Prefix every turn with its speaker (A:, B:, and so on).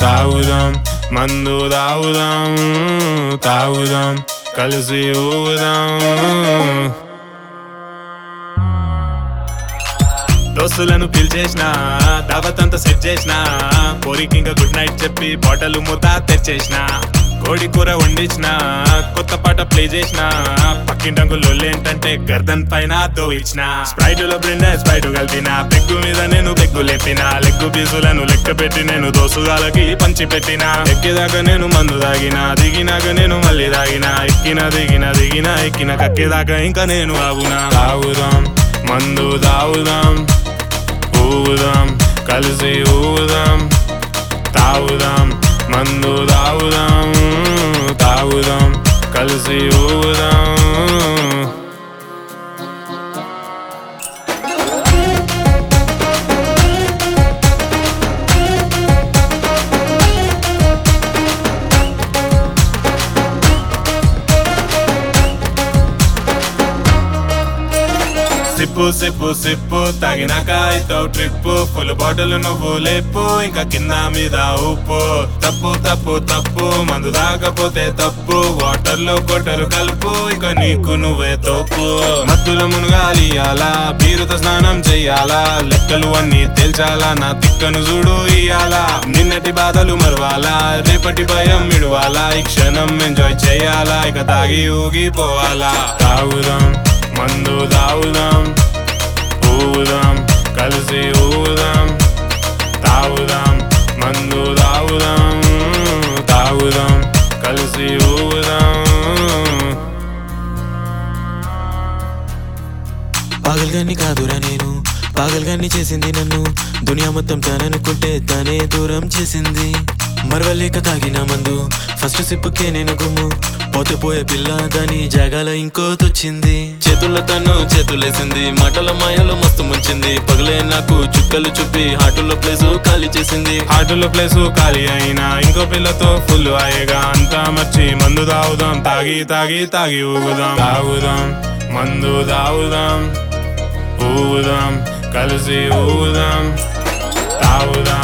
A: తాగుదాం మందు తాగుదాం తాగుదాం కలిసి ఊదాం దోస్తులను పిలిచేసిన దావత్ అంతా సెట్ చేసిన కోరికి ఇంకా గుడ్ నైట్ చెప్పి బాటలు మూత తెచ్చేసిన కోడి కూర వండించిన కొత్త పాట ప్లే చేసిన పక్కింటంకులు ఏంటంటే గర్దన్ పైన దోయించిన స్ప్రైట్ లో బ్రిండ్ స్ప్రైట్ కలిపిన పెగ్గు మీద నేను పెగ్గు లేపిన లెగ్గు పీసులను లెక్క పెట్టి నేను దోసుగాలకి పంచి పెట్టిన ఎక్కేదాకా నేను మందు తాగిన దిగినాక నేను మళ్ళీ తాగిన ఎక్కిన దిగిన దిగిన ఎక్కిన కక్కేదాకా ఇంకా నేను ఆగునా తాగుదాం మందు తాగుదాం ఊదాం కలిసి ఊదాం తాగుదాం మందు తాగుదాం తాగుదాం కలిసి ఊదాం సిప్పు సిప్పు సిప్పు తాగినాక ఇస్తావు ట్రిప్పు ఫుల్ బాటిల్ నువ్వు లేపు ఇంకా కింద మీద ఉప్పు తప్పు తప్పు తప్పు మందు తాగపోతే తప్పు వాటర్ లో కొట్టరు కలుపు ఇక నీకు నువ్వే తోపు మత్తులో మునగాలి అలా బీరుతో స్నానం చెయ్యాలా లెక్కలు అన్ని తేల్చాలా నా తిక్కను చూడు ఇయ్యాలా నిన్నటి బాధలు మరవాలా రేపటి భయం మిడవాలా ఈ క్షణం ఎంజాయ్ చేయాలా ఇక తాగి ఊగిపోవాలా తాగుదాం మందు తాగుదాం ఊదాం కలిసి ఊదాం తాగుదాం మందు తాగుదాం తాగుదాం కలిసి ఊదాం
B: పాగల్గాన్ని కాదురా నేను పాగల్గాన్ని చేసింది నన్ను దునియా మొత్తం తాననుకుంటే తనే దూరం చేసింది మరవలేక తాగిన మందు ఫస్ట్ సిప్పుకే నేను గుమ్ము పోతే పోయే పిల్ల దాని జాగాల ఇంకోతొచ్చింది చేతుల్లో తను చేతులేసింది మాటల మాయలో మస్తు ముంచింది పగలే నాకు చుక్కలు చూపి హాటుల్లో ప్లేసు ఖాళీ చేసింది
A: హార్టులో ప్లేసు ఖాళీ అయినా ఇంకో పిల్లతో ఫుల్ అయ్యగా అంతా మర్చి మందు తాగుదాం తాగి తాగి తాగి ఊగుదాం తాగుదాం మందు తాగుదాం ఊదాం కలిసి ఊదాం తాగుదాం